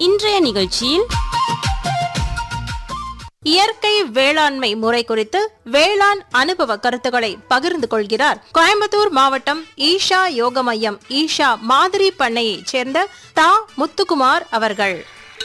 இன்றைய நிகழ்ச்சியில் இயற்கை வேளாண்மை முறை குறித்து வேளாண் அனுபவ கருத்துக்களை பகிர்ந்து கொள்கிறார் கோயம்புத்தூர் மாவட்டம் ஈஷா யோக மையம் ஈஷா மாதிரி பண்ணையைச் சேர்ந்த தா முத்துக்குமார் அவர்கள்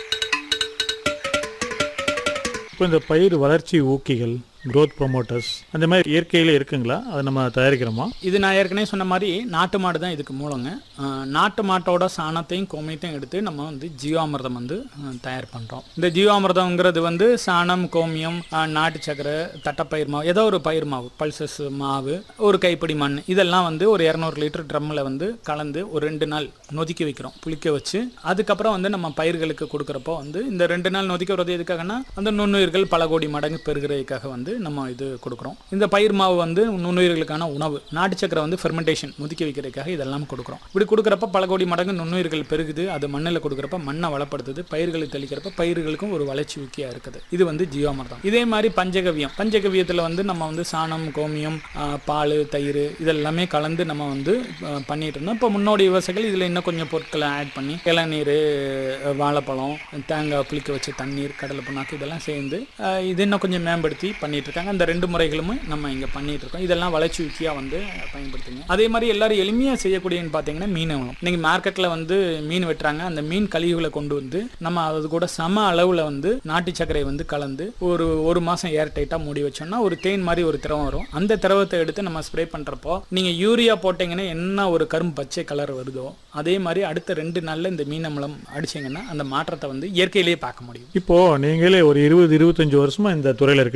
இப்போ இந்த பயிர் வளர்ச்சி ஊக்கிகள் growth ப்ரொமோட்டர்ஸ் அந்த மாதிரி இயற்கையில இருக்குங்களா அதை நம்ம தயாரிக்கிறோமா இது நான் ஏற்கனவே சொன்ன மாதிரி நாட்டு மாடு தான் இதுக்கு மூலங்க அஹ், நாட்டு மாட்டோட சாணத்தையும் கோமியத்தையும் எடுத்து நம்ம வந்து ஜீவாமிர்தம் வந்து அஹ், தயார் பண்ணுறோம் இந்த ஜீவாமிர்தம்ங்கிறது வந்து சாணம் கோமியம் அஹ், நாட்டு சக்கரை தட்டைப்பயிர் மாவு ஏதோ ஒரு பயிர் மாவு பல்சஸ் மாவு ஒரு கைப்பிடி மண் இதெல்லாம் வந்து ஒரு இரநூறு லிட்டர் ட்ரம்மில் வந்து கலந்து ஒரு ரெண்டு நாள் நொதிக்க வைக்கிறோம் புளிக்க வச்சு அதுக்கப்புறம் வந்து நம்ம பயிர்களுக்கு கொடுக்குறப்போ வந்து இந்த ரெண்டு நாள் நொதிக்க வர்றது எதுக்காகனா அந்த நுண்ணுயிர்கள் பல கோடி மடங்கு பெருகிறதுக்காக வந்து நம்ம இது கொடுக்குறோம் இந்த பயிர் மாவு வந்து நுண்ணுயிர்களுக்கான உணவு நாட்டு சக்கரை வந்து ஃபெர்மெண்டேஷன் நொதிக்க வைக்கிறதுக்காக இதெல்லாம் கொடுக்குறோம் இப்படி கொடுக்குறப்ப பல கோடி மடங்கு நுண்ணுயிர்கள் பெருகுது அது மண்ணில் கொடுக்குறப்ப மண்ணை வளப்படுத்துது பயிர்களை தெளிக்கிறப்ப பயிர்களுக்கும் ஒரு வளர்ச்சி ஊக்கியாக இருக்குது இது வந்து ஜீவாமிர்தம் இதே மாதிரி பஞ்சகவியம் பஞ்சகவியத்தில் வந்து நம்ம வந்து சாணம் கோமியம் ஆஹ், பால் தயிர் இதெல்லாமே கலந்து நம்ம வந்து ஆஹ், பண்ணிட்டு இருந்தோம் இப்போ முன்னோடி விவசாயிகள் இதில் இன்னும் கொஞ்சம் பொருட்களை ஆட் பண்ணி இளநீர் அஹ், வாழைப்பழம் தேங்காய் புளிக்க வச்ச தண்ணீர் கடலை புண்ணாக்கு இதெல்லாம் சேர்ந்து ஆஹ், இது இன்னும் கொஞ்சம் மேம்படுத்தி பண்ணிட்டு இருக்காங்க அந்த ரெண்டு முறைகளுமே நம்ம இங்கே பண்ணிட்டு இருக்கோம் இதெல்லாம் வளர்ச்சி ஊக்கியாக வந்து பயன்படுத்துங்க அதே மாதிரி எல்லாரும் எளிமையாக செய்யக்கூடியன்னு பார்த்தீங்கன்னா மீன் உணவு இன்னைக்கு மார்க்கெட்டில் வந்து மீன் வெட்டுறாங்க அந்த மீன் கழிவுகளை கொண்டு வந்து நம்ம அது கூட சம அளவில் வந்து நாட்டு சர்க்கரை வந்து கலந்து ஒரு ஒரு மாதம் ஏர் டைட்டாக மூடி வச்சோம்னா ஒரு தேன் மாதிரி ஒரு திரவம் வரும் அந்த திரவத்தை எடுத்து நம்ம ஸ்ப்ரே பண்ணுறப்போ நீங்கள் யூரியா போட்டிங்கன்னா என்ன ஒரு கரும்பு பச்சை கலர் வருதோ அதே மாதிரி அடுத்த ரெண்டு நாளில் இந்த மீன் அமிலம் அடிச்சிங்கன்னா அந்த மாற்றத்தை வந்து இயற்கையிலேயே பார்க்க முடியும் இப்போ நீங்களே ஒரு இருபது இருபத்தஞ்சு வருஷமா இந்த துறையில இருக்க